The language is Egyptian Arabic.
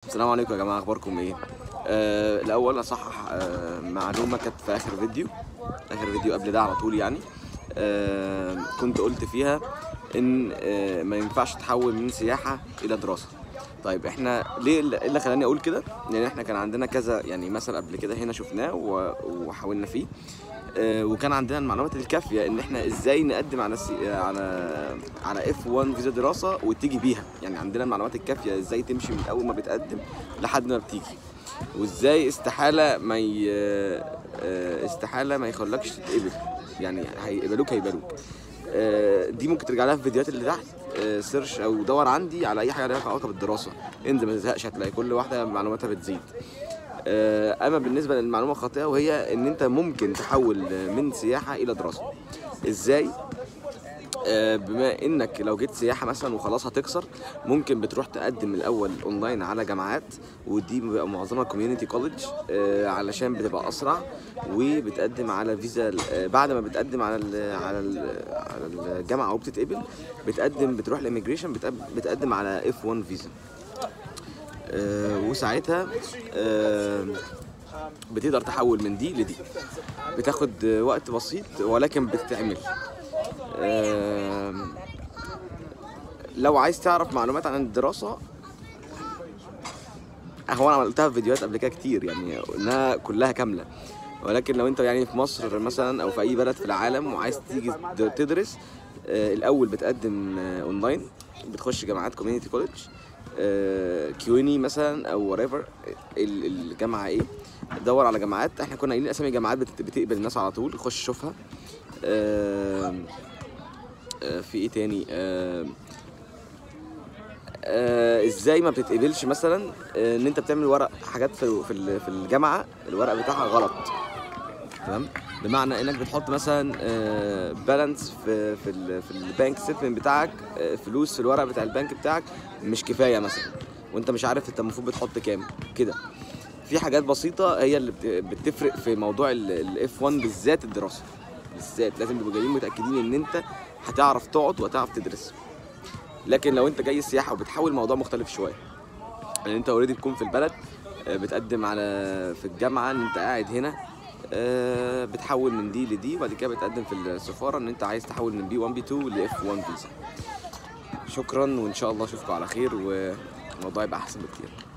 السلام عليكم يا جماعه اخباركم ايه آه الاول اصحح آه معلومه كانت في اخر فيديو اخر فيديو قبل ده على طول يعني آه كنت قلت فيها ان آه ما ينفعش تحول من سياحه الى دراسه طيب احنا ليه ايه اللي خلاني اقول كده لان احنا كان عندنا كذا يعني مثل قبل كده هنا شفناه و- وحاولنا فيه آه، وكان عندنا المعلومات الكافيه ان احنا ازاي نقدم على سي... على على اف 1 فيزا دراسه وتيجي بيها يعني عندنا المعلومات الكافيه ازاي تمشي من اول ما بتقدم لحد ما بتيجي وازاي استحاله ما ي... آه، استحاله ما يخلكش تتقبل يعني هيقبلوك هيقبلوك آه، دي ممكن ترجع لها في الفيديوهات اللي تحت آه، سيرش او دور عندي على اي حاجه لها علاقه بالدراسه انزل ما تزهقش هتلاقي كل واحده معلوماتها بتزيد آه، اما بالنسبه للمعلومه الخاطئه وهي ان انت ممكن تحول من سياحه الى دراسه ازاي آه، بما انك لو جيت سياحه مثلا وخلاص هتكسر ممكن بتروح تقدم الاول اونلاين على جامعات ودي بيبقى معظمها كوميونتي كولج علشان بتبقى اسرع وبتقدم على فيزا آه، بعد ما بتقدم على ال على ال على الجامعه وبتتقبل بتقدم بتروح الاميجريشن بتقدم على اف 1 فيزا آه، وساعتها آه، بتقدر تحول من دي لدي بتاخد آه، وقت بسيط ولكن بتتعمل آم، لو عايز تعرف معلومات عن الدراسة هو انا عملتها في فيديوهات قبل كده كتير يعني قلناها كلها كاملة ولكن لو انت يعني في مصر مثلا او في اي بلد في العالم وعايز تيجي د- تدرس آه، الاول بتقدم آه، اونلاين بتخش جامعات كوميونتي كولج كيوني مثلا او وريفر الجامعه ايه دور على جامعات احنا كنا قايلين اسامي جامعات بت- بتقبل الناس على طول خش شوفها آم، آه، في ايه تاني آم، آه ازاي ما بتتقبلش مثلا آه ان انت بتعمل ورق حاجات في في ال- في الجامعه الورق بتاعها غلط تمام بمعنى انك بتحط مثلا بالانس في في ال في البنك ستمنت بتاعك آه، فلوس في الورق بتاع البنك بتاعك مش كفايه مثلا وانت مش عارف انت المفروض بتحط كام كده في حاجات بسيطه هي اللي بت- بتفرق في موضوع الاف 1 بالذات الدراسه بالذات لازم تبقوا جايين متاكدين ان انت هتعرف تقعد وهتعرف تدرس لكن لو انت جاي سياحه وبتحاول الموضوع مختلف شويه ان انت اوريدي تكون في البلد آه، بتقدم على في الجامعه ان انت قاعد هنا آه، بتحول من دي لدي وبعد كده بتقدم في السفاره ان انت عايز تحول من بي 1 بي 2 لاف 1 فيزا شكرا وان شاء الله اشوفكم على خير والموضوع يبقى احسن بكتير